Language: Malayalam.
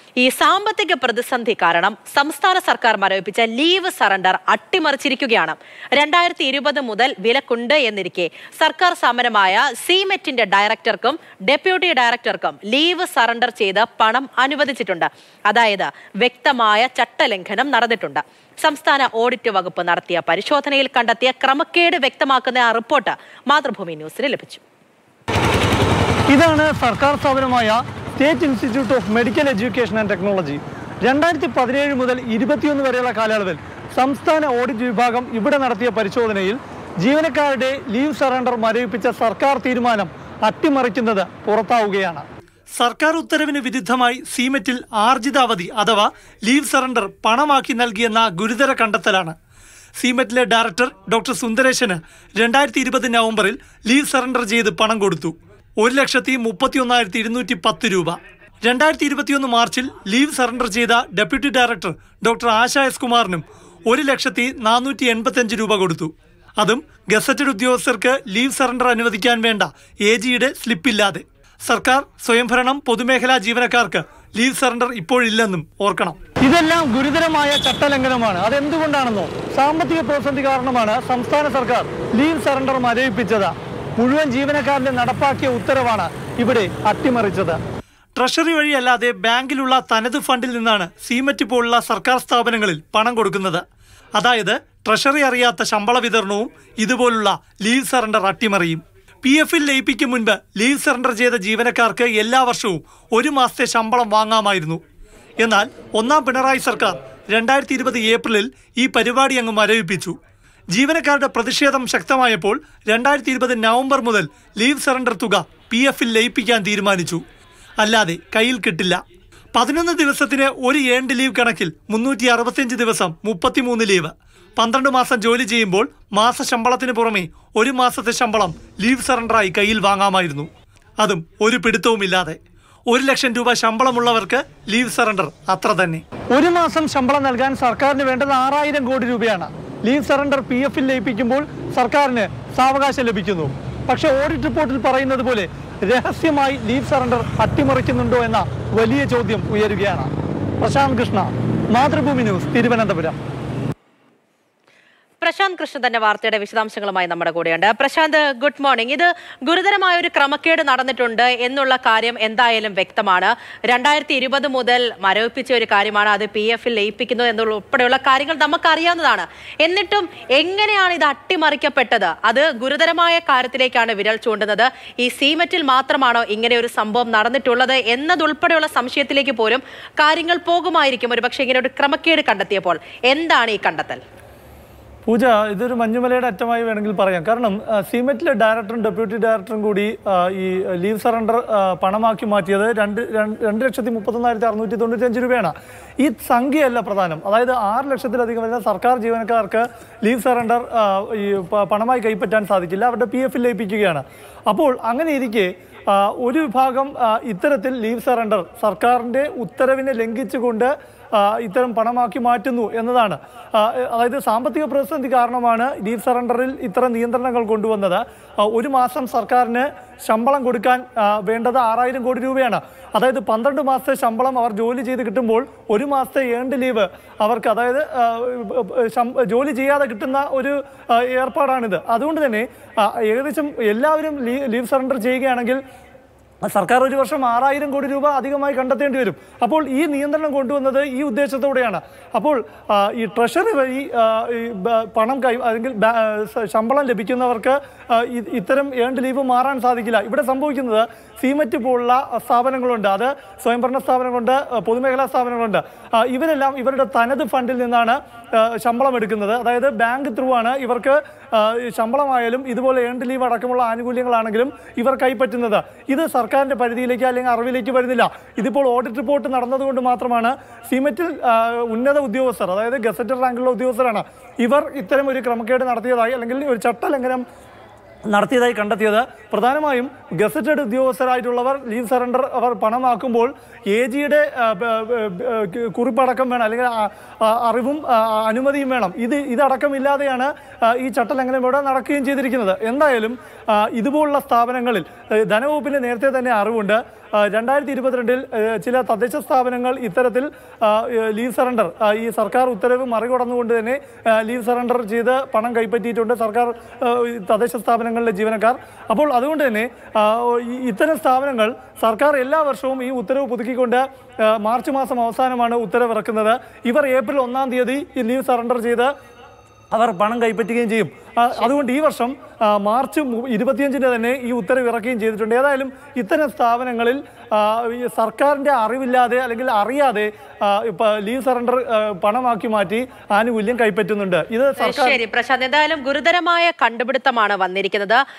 ഈ സാമ്പത്തിക പ്രതിസന്ധി കാരണം സംസ്ഥാന സർക്കാർ മരവിപ്പിച്ച ലീവ് സറണ്ടർ അട്ടിമറിച്ചിരിക്കുകയാണ് രണ്ടായിരത്തി ഇരുപത് മുതൽ വിലക്കുണ്ട് എന്നിരിക്കെ സർക്കാർ സ്ഥാപനമായ സിമെറ്റിന്റെ ഡയറക്ടർക്കും ഡെപ്യൂട്ടി ഡയറക്ടർക്കും ലീവ് സറണ്ടർ ചെയ്ത് പണം അനുവദിച്ചിട്ടുണ്ട് അതായത് വ്യക്തമായ ചട്ടലംഘനം നടന്നിട്ടുണ്ട് സംസ്ഥാന ഓഡിറ്റ് വകുപ്പ് നടത്തിയ പരിശോധനയിൽ കണ്ടെത്തിയ ക്രമക്കേട് വ്യക്തമാക്കുന്ന ആ റിപ്പോർട്ട് മാതൃഭൂമി ന്യൂസിന് ലഭിച്ചു ഇതാണ് സർക്കാർ സ്ഥാപനമായ state institute of medical education and technology രണ്ടായിരത്തി പതിനേഴ് മുതൽ ഇരുപത്തിയൊന്ന് വരെയുള്ള കാലയളവിൽ സംസ്ഥാന ഓഡിറ്റ് വിഭാഗം ഇവിടെ നടത്തിയ പരിശോധനയിൽ ജീവനക്കാരുടെ ലീവ് സറണ്ടർ മരവിപ്പിച്ച സർക്കാർ തീരുമാനം അട്ടിമറിക്കുന്നത് പുറത്താവുകയാണ് സർക്കാർ ഉത്തരവിന് വിരുദ്ധമായി സീമെറ്റിൽ ആർജിത അവധി അഥവാ ലീവ് സറണ്ടർ പണമാക്കി നൽകിയെന്ന ഗുരുതര കണ്ടെത്തലാണ് സീമെറ്റിലെ ഡയറക്ടർ ഡോക്ടർ സുന്ദരേശന് രണ്ടായിരത്തി ഇരുപത് നവംബറിൽ ലീവ് സറണ്ടർ ചെയ്ത് പണം കൊടുത്തു ഒരു ലക്ഷത്തി മുപ്പത്തി ഒന്നായിരത്തി ഇരുന്നൂറ്റി പത്ത് രൂപ രണ്ടായിരത്തി ഇരുപത്തിയൊന്ന് മാർച്ചിൽ ലീവ് സറണ്ടർ ചെയ്ത deputy director doctor Asha S കുമാറിനും ഒരു ലക്ഷത്തി നാനൂറ്റി എൺപത്തഞ്ച് രൂപ കൊടുത്തു അതും ഗസറ്റഡ് ഉദ്യോഗസ്ഥർക്ക് ലീവ് സറണ്ടർ അനുവദിക്കാൻ വേണ്ട എ ജിയുടെ സ്ലിപ്പില്ലാതെ സർക്കാർ സ്വയംഭരണം പൊതുമേഖലാ ജീവനക്കാർക്ക് ലീവ് സറണ്ടർ ഇപ്പോഴില്ലെന്നും ഓർക്കണം ഇതെല്ലാം ഗുരുതരമായ ചട്ടലംഘനമാണ് അതെന്തുകൊണ്ടാണെന്നോ സാമ്പത്തിക പ്രതിസന്ധി കാരണമാണ് സംസ്ഥാന സർക്കാർ ലീവ് സറണ്ടർ മരവിപ്പിച്ചത് മുഴുവൻ ജീവനക്കാരിലും നടപ്പാക്കിയ ഉത്തരവാണ് ഇവിടെ അട്ടിമറിച്ചത് ട്രഷറി വഴിയല്ലാതെ ബാങ്കിലുള്ള തനത് ഫണ്ടിൽ നിന്നാണ് സീമറ്റ് പോലുള്ള സർക്കാർ സ്ഥാപനങ്ങളിൽ പണം കൊടുക്കുന്നത് അതായത് ട്രഷറി അറിയാത്ത ശമ്പള വിതരണവും ഇതുപോലുള്ള ലീവ് സറണ്ടർ അട്ടിമറിയും പി എഫിൽ ലയിപ്പിക്കും മുൻപ് ലീവ് സറണ്ടർ ചെയ്ത ജീവനക്കാർക്ക് എല്ലാ വർഷവും ഒരു മാസത്തെ ശമ്പളം വാങ്ങാമായിരുന്നു എന്നാൽ ഒന്നാം പിണറായി സർക്കാർ രണ്ടായിരത്തി ഇരുപത് ഏപ്രിലിൽ ഈ പരിപാടി അങ്ങ് മരവിപ്പിച്ചു ജീവനക്കാരുടെ പ്രതിഷേധം ശക്തമായപ്പോൾ രണ്ടായിരത്തി ഇരുപത് നവംബർ മുതൽ ലീവ് സറണ്ടർ തുക പി എഫിൽ ലയിപ്പിക്കാൻ തീരുമാനിച്ചു അല്ലാതെ കയ്യിൽ കിട്ടില്ല പതിനൊന്ന് ദിവസത്തിന് ഒരു ഏണ്ട് ലീവ് കണക്കിൽ മുന്നൂറ്റി അറുപത്തിയഞ്ച് ദിവസം മുപ്പത്തിമൂന്ന് ലീവ് പന്ത്രണ്ട് മാസം ജോലി ചെയ്യുമ്പോൾ മാസ ശമ്പളത്തിന് പുറമെ ഒരു മാസത്തെ ശമ്പളം ലീവ് സറണ്ടറായി കയ്യിൽ വാങ്ങാമായിരുന്നു അതും ഒരു പിടുത്തവുമില്ലാതെ ഒരു ലക്ഷം രൂപ ശമ്പളമുള്ളവർക്ക് ലീവ് സറണ്ടർ അത്ര തന്നെ ഒരു മാസം ശമ്പളം നൽകാൻ സർക്കാരിന് വേണ്ടത് ആറായിരം കോടി രൂപയാണ് ലീവ് സറണ്ടർ പി എഫിൽ ലയിപ്പിക്കുമ്പോൾ സർക്കാരിന് സാവകാശം ലഭിക്കുന്നു പക്ഷെ ഓഡിറ്റ് റിപ്പോർട്ടിൽ പറയുന്നത് പോലെ രഹസ്യമായി ലീവ് സറണ്ടർ അട്ടിമറിക്കുന്നുണ്ടോ എന്ന വലിയ ചോദ്യം ഉയരുകയാണ് പ്രശാന്ത് കൃഷ്ണ മാതൃഭൂമി ന്യൂസ് തിരുവനന്തപുരം പ്രശാന്ത് കൃഷ്ണ തന്നെ വാർത്തയുടെ വിശദാംശങ്ങളുമായി നമ്മുടെ കൂടെയുണ്ട് പ്രശാന്ത് ഗുഡ് മോർണിംഗ് ഇത് ഗുരുതരമായ ഒരു ക്രമക്കേട് നടന്നിട്ടുണ്ട് എന്നുള്ള കാര്യം എന്തായാലും വ്യക്തമാണ് രണ്ടായിരത്തി ഇരുപത് മുതൽ മരവിപ്പിച്ച ഒരു കാര്യമാണ് അത് പി എഫിൽ ലയിപ്പിക്കുന്നത് എന്നുള്ള ഉൾപ്പെടെയുള്ള കാര്യങ്ങൾ നമുക്കറിയാവുന്നതാണ് എന്നിട്ടും എങ്ങനെയാണ് ഇത് അട്ടിമറിക്കപ്പെട്ടത് അത് ഗുരുതരമായ കാര്യത്തിലേക്കാണ് വിരൽ ചൂണ്ടുന്നത് ഈ സീമെറ്റിൽ മാത്രമാണോ ഇങ്ങനെ ഒരു സംഭവം നടന്നിട്ടുള്ളത് എന്നതുൾപ്പെടെയുള്ള സംശയത്തിലേക്ക് പോലും കാര്യങ്ങൾ പോകുമായിരിക്കും ഒരു പക്ഷേ ഇങ്ങനെ ഒരു ക്രമക്കേട് കണ്ടെത്തിയപ്പോൾ എന്താണ് ഈ കണ്ടെത്തൽ പൂജ ഇതൊരു മഞ്ഞുമലയുടെ അറ്റമായി വേണമെങ്കിൽ പറയാം കാരണം ആ, സീമെറ്റിലെ ഡയറക്ടറും ഡെപ്യൂട്ടി ഡയറക്ടറും കൂടി ആ, ഈ ലീവ് സറണ്ടർ ആ, പണമാക്കി മാറ്റിയത് രണ്ട് രണ്ട് രണ്ട് ലക്ഷത്തി മുപ്പത്തൊന്നായിരത്തി അറുന്നൂറ്റി തൊണ്ണൂറ്റി അഞ്ച് രൂപയാണ് ഈ സംഖ്യയല്ല പ്രധാനം അതായത് ആറ് ലക്ഷത്തിലധികം വരുന്ന സർക്കാർ ജീവനക്കാർക്ക് ലീവ് സറണ്ടർ ആ, ഈ പ- പണമായി കൈപ്പറ്റാൻ സാധിക്കില്ല അവരുടെ പി എഫിൽ ലയിപ്പിക്കുകയാണ് അപ്പോൾ അങ്ങനെ ഇരിക്കെ ആ, ഒരു വിഭാഗം ആ, ഇത്തരത്തിൽ ലീവ് സറണ്ടർ സർക്കാരിൻ്റെ ഉത്തരവിനെ ലംഘിച്ചുകൊണ്ട് ആ, ഇത്തരം പണമാക്കി മാറ്റുന്നു എന്നതാണ് ആ, അതായത് സാമ്പത്തിക പ്രതിസന്ധി കാരണമാണ് ലീവ് സറണ്ടറിൽ ഇത്തരം നിയന്ത്രണങ്ങൾ കൊണ്ടുവന്നത് ആ, ഒരു മാസം സർക്കാരിന് ശമ്പളം കൊടുക്കാൻ ആ, വേണ്ടത് ആറായിരം കോടി രൂപയാണ് അതായത് പന്ത്രണ്ട് മാസത്തെ ശമ്പളം അവർ ജോലി ചെയ്ത് കിട്ടുമ്പോൾ ഒരു മാസത്തെ ഏണ്ട് ലീവ് അവർക്ക് അതായത് ആ, ശം- ജോലി ചെയ്യാതെ കിട്ടുന്ന ഒരു ആ, ഏർപ്പാടാണിത് അതുകൊണ്ട് തന്നെ ആ, ഏകദേശം എല്ലാവരും ലീ- ലീവ് സറണ്ടർ ചെയ്യുകയാണെങ്കിൽ സർക്കാർ ഒരു വർഷം ആറായിരം കോടി രൂപ അധികമായി കണ്ടെത്തേണ്ടി വരും അപ്പോൾ ഈ നിയന്ത്രണം കൊണ്ടുവന്നത് ഈ ഉദ്ദേശത്തോടെയാണ് അപ്പോൾ ആ, ഈ ട്രഷറി വഴി ആ, ഈ ബ- പണം കൈ അല്ലെങ്കിൽ ബാ- സ- ശമ്പളം ലഭിക്കുന്നവർക്ക് ആ, ഇ- ഇത്തരം ഏണ്ട് ലീവ് മാറാൻ സാധിക്കില്ല ഇവിടെ സംഭവിക്കുന്നത് സീമറ്റ് പോലുള്ള സ്ഥാപനങ്ങളുണ്ട് അത് സ്വയംഭരണ സ്ഥാപനങ്ങളുണ്ട് ആ, പൊതുമേഖലാ സ്ഥാപനങ്ങളുണ്ട് ആ, ഇവരെല്ലാം ഇവരുടെ തനത് ഫണ്ടിൽ നിന്നാണ് ആ, ശമ്പളം എടുക്കുന്നത് അതായത് ബാങ്ക് ത്രൂ ആണ് ഇവർക്ക് ആ, ഈ ശമ്പളമായാലും ഇതുപോലെ ഏണ്ട് ലീവ് അടക്കമുള്ള ആനുകൂല്യങ്ങളാണെങ്കിലും ഇവർ കൈപ്പറ്റുന്നത് ഇത് സർക്കാരിന്റെ പരിധിയിലേക്ക് അല്ലെങ്കിൽ അറിവിലേക്ക് വരുന്നില്ല ഇതിപ്പോൾ ഓഡിറ്റ് റിപ്പോർട്ട് നടന്നതുകൊണ്ട് മാത്രമാണ് സിമെറ്റിൽ ആ, ഉന്നത ഉദ്യോഗസ്ഥർ അതായത് ഗസറ്റഡ് റാങ്കിലുള്ള ഉദ്യോഗസ്ഥരാണ് ഇവർ ഇത്തരം ഒരു ക്രമക്കേട് നടത്തിയതായി അല്ലെങ്കിൽ ഒരു ചട്ടലംഘനം നടത്തിയതായി കണ്ടെത്തിയത് പ്രധാനമായും ഗസറ്റഡ് ഉദ്യോഗസ്ഥരായിട്ടുള്ളവർ ലീവ് സറണ്ടർ അവർ പണമാക്കുമ്പോൾ എ ജിയുടെ കുറിപ്പടക്കം വേണം അല്ലെങ്കിൽ ആ- ആ- അറിവും ആ, അനുമതിയും വേണം ഇത് ഇതടക്കമില്ലാതെയാണ് ആ, ഈ ചട്ടലംഘനം ഇവിടെ നടക്കുകയും ചെയ്തിരിക്കുന്നത് എന്തായാലും ആ, ഇതുപോലുള്ള സ്ഥാപനങ്ങളിൽ ഏ, ധനവകുപ്പിന് നേരത്തെ തന്നെ അറിവുണ്ട് രണ്ടായിരത്തി ഇരുപത്തിരണ്ടിൽ ചില തദ്ദേശ സ്ഥാപനങ്ങൾ ഇത്തരത്തിൽ ആ, ഏഹ്, ലീവ് സറണ്ടർ ആ, ഈ സർക്കാർ ഉത്തരവ് മറികടന്നുകൊണ്ട് തന്നെ ആ, ലീവ് സറണ്ടർ ചെയ്ത് പണം കൈപ്പറ്റിയിട്ടുണ്ട് സർക്കാർ ആ, ഈ തദ്ദേശ സ്ഥാപനങ്ങളിലെ ജീവനക്കാർ അപ്പോൾ അതുകൊണ്ട് തന്നെ ആ, ഈ- ഇത്തരം സ്ഥാപനങ്ങൾ സർക്കാർ എല്ലാ വർഷവും ഈ ഉത്തരവ് പുതുക്കിക്കൊണ്ട് ആ, മാർച്ച് മാസം അവസാനമാണ് ഉത്തരവ് ഇറക്കുന്നത് ഇവർ ഏപ്രിൽ ഒന്നാം തീയതി ഈ ലീവ് സറണ്ടർ ചെയ്ത് അവർ പണം കൈപ്പറ്റുകയും ചെയ്യും ആ, അതുകൊണ്ട് ഈ വർഷം ആ, മാർച്ച് മു- ഇരുപത്തിയഞ്ചിന് തന്നെ ഈ ഉത്തരവ് ഇറക്കുകയും ചെയ്തിട്ടുണ്ട് ഏതായാലും ഇത്തരം സ്ഥാപനങ്ങളിൽ ആ, ഈ സർക്കാരിൻ്റെ അറിവില്ലാതെ അല്ലെങ്കിൽ അറിയാതെ ആ, ഇപ്പൊ ലീവ് സറണ്ടർ ആ, പണമാക്കി മാറ്റി ആനുകൂല്യം കൈപ്പറ്റുന്നുണ്ട് ഇത് സർക്കാർ ശരി പ്രശാന്ത് എന്തായാലും ഗുരുതരമായ കണ്ടുപിടുത്തമാണ് വന്നിരിക്കുന്നത്